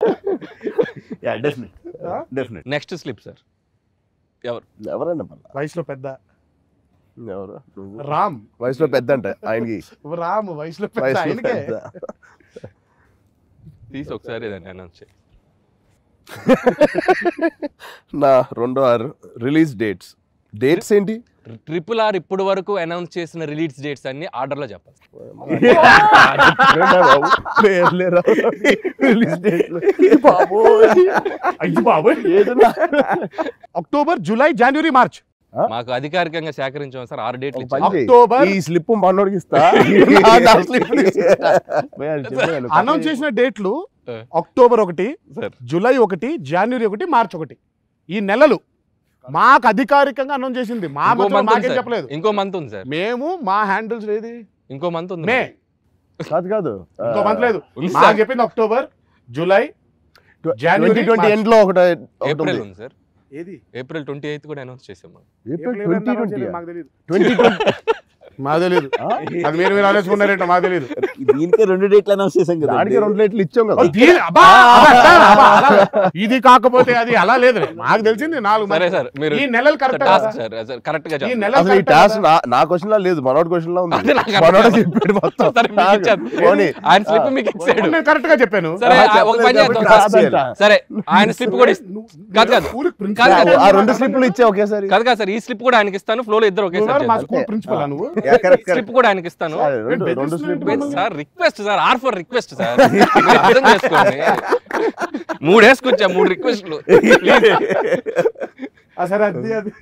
Yeah definite definite next slip sir ఎవరు ఎవరైనా పర్లా వయసులో పెద్ద ఎవరు నువ్వు రామ్ వయసులో పెద్ద అంట ఆయనకి రామ్ వయసులో పెద్ద వయసులో ఆయనకే పెద్ద తీసి ఒకసారి ఏదండి అనౌన్స్ చేయి నా రెండో ఆరు రిలీజ్ డేట్స్ డేట్స్ ఏంటి ట్రిపుల్ ఆర్ ఇప్పుడు వరకు అనౌన్స్ చేసిన రిలీజ్ డేట్స్ అన్ని ఆర్డర్లో చెప్పాలి పేర్లేరా రిలీజ్ డేట్లు అయ్యి బాబోయ్ అక్టోబర్ జూలై జనవరి మార్చ్ మాకు అధికారికంగా సేకరించాం సార్ ఆరు డేట్లు ఒక ఇచ్చారు పని చేయి. అక్టోబర్ ఈ స్లిప్ మనోడికి ఇస్తా నా స్లిప్ అనౌన్స్ చేసిన డేట్లు ఆ. అక్టోబర్ ఒకటి సార్ జూలై ఒకటి జనవరి ఒకటి మార్చ్ ఒకటి ఈ నెలలు మాకు అధికారికంగా అనౌన్స్ చేసింది మా ఇంకో మధ్యలో మంత్ ఉంది మాకేం సార్. చెప్పలేదు ఇంకో మంత్ ఉంది సార్ మేము మా హ్యాండిల్స్ ఏది ఇంకో మంత్ ఉంది మే కాదు కాదు ఇంకో మంత్ లేదు ఉంది మాకు సార్ చెప్పింది October July twenty January twenty March. End లో ఒకటి ఒకటి ఏప్రిల్ ఉంది ఉంది సార్ ఏది ఏప్రిల్ ట్వంటీ ఎయిత్ కూడా అనౌన్స్ చేసాం మనం April April twenty announce twenty చేయలేదు, మాకు తెలియదు ట్వంటీ మాకు తెలియదు అది మీరు మీరు ఆలోచుకున్నారేంటో మాకు తెలియదు దీనికే రెండు డేట్లు అనౌన్స్ చేసాం కదా దానికి రెండు రేట్లు ఇచ్చాం కదా దీని- అబ్బా, అబ్బా, సార్, అబ్బా, అలా- ఇది కాకపోతే అది అలా లేదు మాకు తెలిసింది నాలుగు సరే మంది. సార్ మీరు ఈ నెలలు correct task sir sir correct గా ఈ చెప్పండి. నెలలు అసలు ఈ correct టాస్క్ కదా? నా క్వశ్చన్ లా లేదు మనోడి క్వశ్చన్ లా ఉంది అదే నాకు అర్థం మనోడే కాదు. చెప్పాడు మొత్తం సరే మీకు ఇచ్చాను. పోనీ. ఆయన స్లిప్ మీకు ఇచ్చాడు నేను కరెక్ట్ గా చెప్పాను సరే ఆ, ఆ, ఒక పని చెప్పలేదు చేద్దాం కాబట్టి సార్. కాదంట. సరే ఆయన స్లిప్ కూడా ఇస్త- నువ్వు- కాదు, కాదు. ఊరికి కాదు, principal కాదు. ఆ రెండు స్లిప్లు ఇచ్చా ఒకేసారి కాదు కాదు సార్ ఈ స్లిప్ కూడా ఆయనకి ఇస్తాను ఫ్లో లో ఇద్దరు నువ్వు ఒకేసారి మా చేద్దాం. స్కూల్ ప్రిన్సిపల్ నువ్వు యా కరెక్ట్ కరెక్ట్ స్లిప్ కూడా ఆయనకి ఇస్తాను సరే, రెండు- ఏంటి, రెండు బెదిరిస్తున్నావు స్లిప్లు ఏంటి? Sir request sir R for request sir మీరు అర్థం చేసుకోండి మూడు వేసుకొచ్చా మూడు రిక్వెస్ట్లు ఆ, సరే అది అది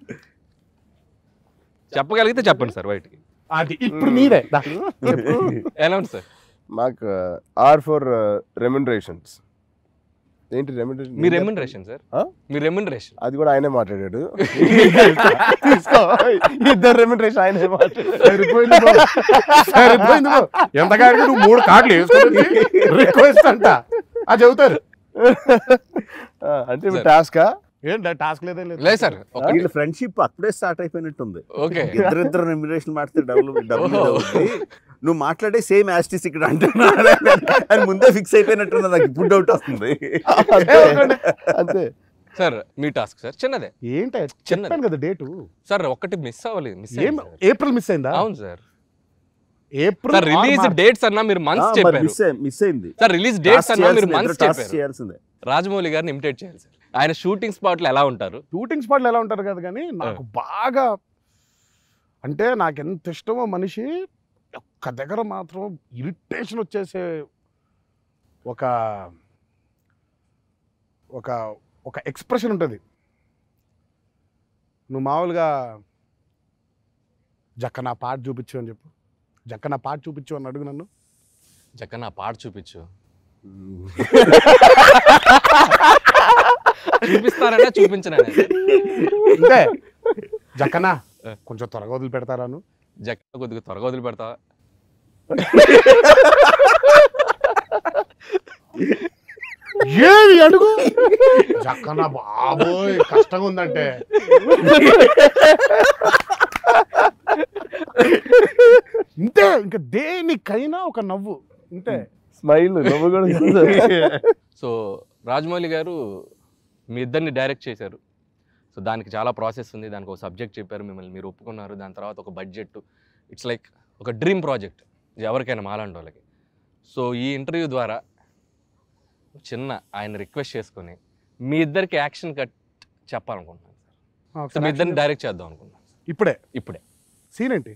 చెప్పగలిగితే చెప్పండి సార్ బయటికి అది ఇప్పుడు నీదే దా. అనౌన్స్ సార్ మాకు ఆర్ ఫర్ రెమ్యునరేషన్స్ ఏంటి రెమ్యునరేషన్ మీ రెమ్యునరేషన్ సార్ ఆ? మీ రెమ్యునరేషన్ అది కూడా ఆయనే మాట్లాడాడు తీసుకో ఇద్దరు రెమ్యునరేషన్ ఆయనే మాట్లాడాడు సరిపోయింది బాబు. సరిపోయింది బాబు. ఎంతగారికి నువ్వు మూడు కార్డులు వేసుకొని రిక్వెస్ట్ అంట అది చెబుతారు ఆ, అంటే సరే. టాస్కా ఏంటి టాస్క్ లేదే లేదు లేదు సార్ ఒకటి వీళ్ళ ఫ్రెండ్షిప్ అప్పుడే స్టార్ట్ అయిపోయినట్టుంది ఓకే ఇద్దరిద్దరు రెమ్యునరేషన్ మాట్లాడితే డబ్బులు డబ్బులు మీద ఓహో. అవుతుంది. నువ్వు మాట్లాడే సేమ్ యాస్టిస్ ఇక్కడ అంటున్నా అని ముందే ఫిక్స్ అయిపోయినట్టుంది నాకు ఇప్పుడు డౌట్ వస్తుంది అంతే అంతే సార్ మీ టాస్క్ సార్ చిన్నదే ఏంటి చిన్నది. చెప్పాను కదా డేటు సార్ ఒక్కటి మిస్ అవ్వాలి మిస్ ఏం ఏప్రిల్ మిస్ అయిందా అవును sir April sir release dates అన్నా మీరు మంత్స్ చెప్పారు మిస్ మిస్ అయింది సార్ రిలీజ్ డేట్స్ Task అన్నా మీరు చేయాల్సిందే, మంత్స్ ఇద్దరు task చెప్పారు చేయాల్సిందే రాజమౌళి గారిని ఇమిటేట్ చేయాలి సార్ ఆయన షూటింగ్ స్పాట్ లో ఎలా ఉంటారు షూటింగ్ స్పాట్లు ఎలా ఉంటారు కదా కానీ నాకు బాగా అంటే నాకు ఎంత ఇష్టమో మనిషి ఒక్క దగ్గర మాత్రం ఇరిటేషన్ వచ్చేసే ఒక ఒక ఒక ఎక్స్ప్రెషన్ ఉంటుంది నువ్వు మామూలుగా జక్క నా పాట చూపించు అని చెప్పు జక్క నా పాట చూపించు అని అడుగు నన్ను చక్కగా నా పాట చూపించు చూపిస్తారనే చూపించననే అంటే జక్కనా కొంచెం త్వరగా వదిలి పెడతారాను జక్క కొద్దిగా త్వరగా వదిలి పెడతా ఏమి అడుగు జక్కన బాబోయ్ కష్టంగా ఉందంటే ఇంతే ఇంకా దేనికైనా ఒక నవ్వు ఇంతే స్మైల్ నువ్వు కూడా కాదు. సో రాజమౌళి గారు మీ ఇద్దరిని డైరెక్ట్ చేశారు సో దానికి చాలా ప్రాసెస్ ఉంది దానికి ఒక సబ్జెక్ట్ చెప్పారు మిమ్మల్ని మీరు ఒప్పుకున్నారు దాని తర్వాత ఒక బడ్జెట్ ఇట్స్ లైక్ ఒక డ్రీమ్ ప్రాజెక్ట్ ఎవరికైనా మాలాంటి వాళ్ళకి సో ఈ ఇంటర్వ్యూ ద్వారా చిన్న ఆయన రిక్వెస్ట్ చేసుకొని మీ ఇద్దరికి యాక్షన్ కట్ చెప్పాలనుకుంటున్నాను సార్ సో మీ ఇద్దరిని డైరెక్ట్ చేద్దాం అనుకుంటున్నాను ఇప్పుడే ఇప్పుడే సీన్ ఏంటి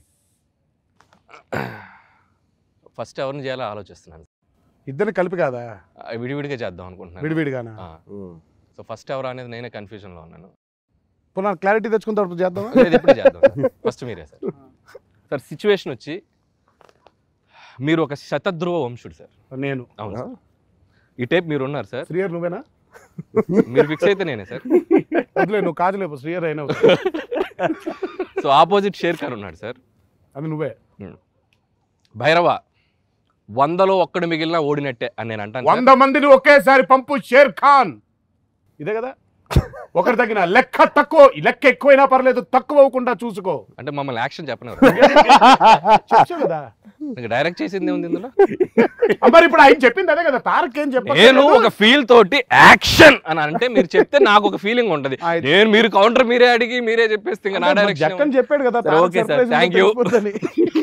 ఫస్ట్ ఎవరిని చేయాలో ఆలోచిస్తున్నాను ఇద్దరిని కలిపి కాదా ఆ, విడివిడిగా చేద్దాం అనుకుంటున్నాను విడివిడిగానా ఉమ్. సో ఫస్ట్ ఎవరు అనేది నేనే కన్ఫ్యూజన్లో ఉన్నాను పునః క్లారిటీ తెచ్చుకున్న తర్వాత చేద్దామా లేదు ఇప్పుడు చేద్దాం ఫస్ట్ మీరే సార్ సార్ సిచ్యువేషన్ వచ్చి మీరు ఒక శతధ్రువ వంశుడు సార్ నేను అవును సార్ ఈ టైప్ మీరు ఉన్నారు సార్ శ్రీయర్ నువ్వేనా మీరు ఫిక్స్ అయితే నేనే సార్ వదిలే నువ్వు కాదులేపు శ్రీయర్ అయినా సో ఆపోజిట్ షేర్ ఖాన్ ఉన్నాడు సార్ అది నువ్వే భైరవ వందలో ఒక్కడు మిగిలిన ఓడినట్టే అని నేను అంటాను సార్. వంద మందిని ఒకేసారి పంపు షేర్ ఖాన్ ఇదే కదా ఒకటి తగిన లెక్క తక్కువ లెక్క ఎక్కువైనా పర్లేదు తక్కువ అవ్వకుండా చూసుకో అంటే మమ్మల్ని యాక్షన్ చెప్పను చెప్పావు కదా డైరెక్ట్ చేసింది ఉంది ఇందులో మరి ఇప్పుడు ఆయన చెప్పింది అదే కదా తారక్ ఏం చెప్ప నేను ఒక ఫీల్ తోటి యాక్షన్ అని అంటే మీరు చెప్తే నాకు ఒక ఫీలింగ్ ఉంటది ఆయన- నేను మీరు కౌంటర్ మీరే అడిగి మీరే చెప్పేస్తే ఇంకా నా డైరెక్షన్ జక్కని చెప్పాడు కదా సరే, Tarak okay sir, surprise thank you. తెలిసిపోద్దని.